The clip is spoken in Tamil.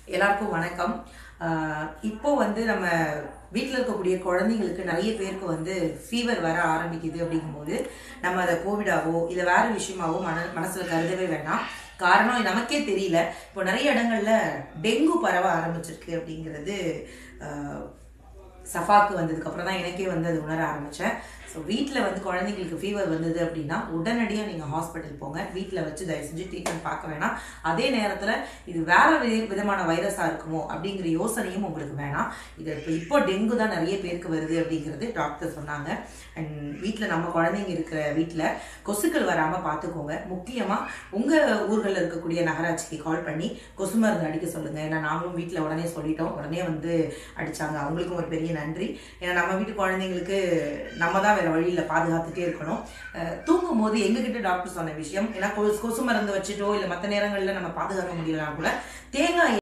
எல்லாருக்கும் வணக்கம் ஆஹ் இப்போ வந்து நம்ம வீட்டில் இருக்கக்கூடிய குழந்தைங்களுக்கு நிறைய பேருக்கு வந்து ஃபீவர் வர ஆரம்பிக்குது அப்படிங்கும்போது நம்ம அதை கோவிடாவோ இல்லை வேற விஷயமாவோ மன மனசில் கருதவே வேண்டாம் காரணம் நமக்கே தெரியல இப்போ நிறைய இடங்கள்ல டெங்கு பரவ ஆரம்பிச்சிருக்கு அப்படிங்கிறது ஆஹ் சஃபாக்கு வந்ததுக்கு அப்புறம் தான் எனக்கே வந்து அது உணர ஆரம்பித்தேன் ஸோ வீட்டில் வந்து குழந்தைங்களுக்கு ஃபீவர் வந்தது அப்படின்னா உடனடியாக நீங்கள் ஹாஸ்பிட்டல் போங்க வீட்டில் வச்சு தயவு செஞ்சு ட்ரீட்மெண்ட் பார்க்க வேணாம் அதே நேரத்தில் இது வேற வி- விதமான வைரஸாக இருக்குமோ அப்படிங்கிற யோசனையும் உங்களுக்கு வேணாம் இது இப்போ இப்போ டெங்கு தான் நிறைய பேருக்கு வருது அப்படிங்கிறது டாக்டர் சொன்னாங்க அண்ட் வீட்டில் நம்ம குழந்தைங்க இருக்கிற வீட்டில் கொசுக்கள் வராமல் பார்த்துக்கோங்க முக்கியமாக உங்கள் ஊர்களில் இருக்கக்கூடிய நகராட்சிக்கு கால் பண்ணி கொசு மருந்து அடிக்க சொல்லுங்கள் ஏன்னா நாங்களும் வீட்டில் உடனே சொல்லிட்டோம் உடனே வந்து அடிச்சாங்க அவங்களுக்கும் ஒரு பெரிய நன்றி ஏன்னா நம்ம வீட்டு குழந்தைங்களுக்கு நம்ம தான் வேற வழியில் பாதுகாத்துட்டே இருக்கணும் அஹ் தூங்கும் போது எங்ககிட்ட டாக்டர் சொன்ன விஷயம் ஏன்னா கொசு கொசு மருந்து வச்சுட்டோ இல்லை மற்ற நேரங்களில் நம்ம பாதுகாக்க முடியலனா கூட தேங்காய்